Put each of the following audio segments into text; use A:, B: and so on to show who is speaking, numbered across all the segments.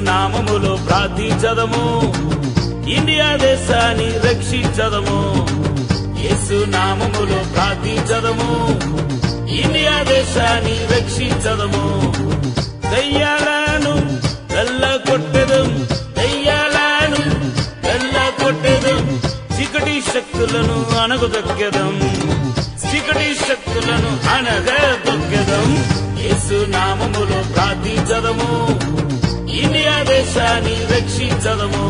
A: నామములో ప్రార్థించదము ఇండియా దేశాన్ని రక్షించదము యేసు నామములో ప్రార్థించదము ఇండియా దేశాన్ని రక్షించదము దయ్యాలను వెళ్ళ కొట్టెదం దయ్యాలను వెళ్ళ కొట్టెదం చీకటి శక్తులను అనగదొక్కెదం చీకటి శక్తులను అనగదొక్కెదం యేసు నామములో ప్రార్థించదము ఇండియా దేశాన్ని రక్షించదము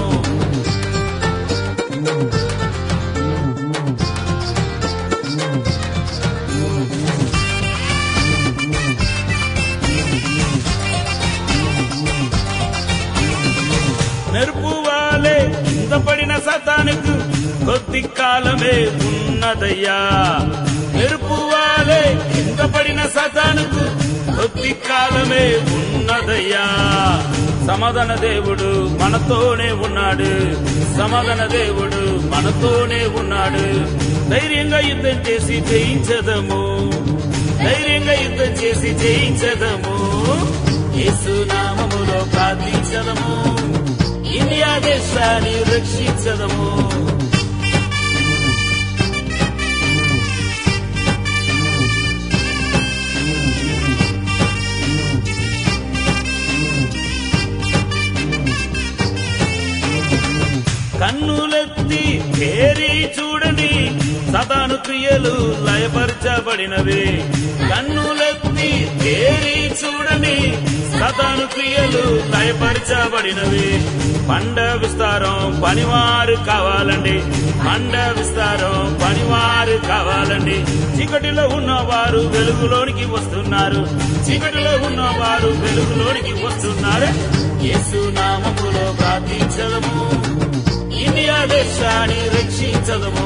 A: మెరుపు వాలే కింద పడిన సతానికి కొద్ది కాలమే ఉన్నదయ్యా మెరుపు వాలే కింద పడిన సతానికి కొద్ది కాలమే ఉన్నదయ్యా సమాధాన దేవుడు మనతోనే ఉన్నాడు సమాధాన దేవుడు మనతోనే ఉన్నాడు ధైర్యంగా యుద్ధం చేసి జయించదము ధైర్యంగా యుద్ధం చేసి జయించదము యేసు నామములో ప్రార్థించదము ఇండియా దేశాన్ని రక్షించదము కన్నులెత్తి పేరి చూడని సదాను క్రియలు లయపరచబడినవి కన్నులెత్తి పేరి చూడని సదాను క్రియలు లయపరచబడినవి పండ విస్తారం పనివారు కావాలండి పండ విస్తారం పనివారు కావాలండి చీకటిలో ఉన్నవారు వెలుగులోనికి వస్తున్నారు చీకటిలో ఉన్నవారు వెలుగులోనికి వస్తున్నారు యేసు నామములో ప్రార్థించదము ఇండియా దేశాన్ని రక్షించదము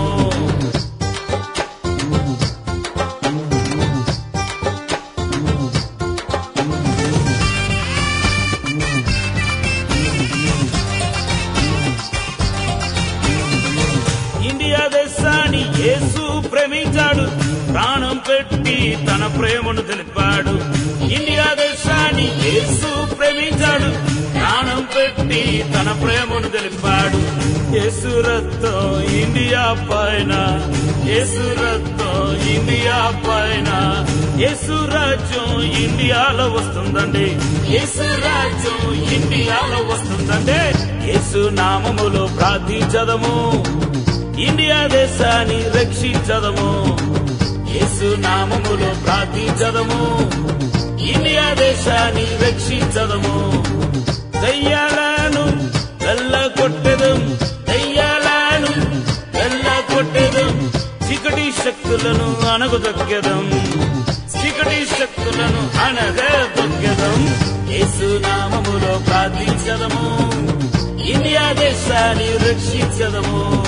A: ఇండియా దేశాన్ని యేసు ప్రేమించాడు ప్రాణం పెట్టి తన ప్రేమను తెలిపాడు ఇండియా దేశాన్ని యేసు ప్రేమించాడు ప్రాణం పెట్టి తన ప్రేమను తెలిపాడు యేసు రక్తం ఇండియా పైన యేసు రక్తం ఇండియా పైన యేసు రాజ్యం ఇండియాలో వస్తుందండి యేసు రాజ్యం ఇండియాలో వస్తుందండి యేసు నామములో ప్రార్థించదము ఇండియా దేశాన్ని రక్షించదము యేసు నామములో ప్రార్థించదము ఇండియా దేశాన్ని రక్షించదము దయ్యాలను వెళ్ళ కొట్టెదం దయ్యాలను వెళ్ళ కొట్టెదం చీకటి శక్తులను అనగదొక్కెదం చీకటి శక్తులను అనగదొక్కెదం యేసు నామములో ప్రార్థించదము ఇండియా దేశాన్ని రక్షించదము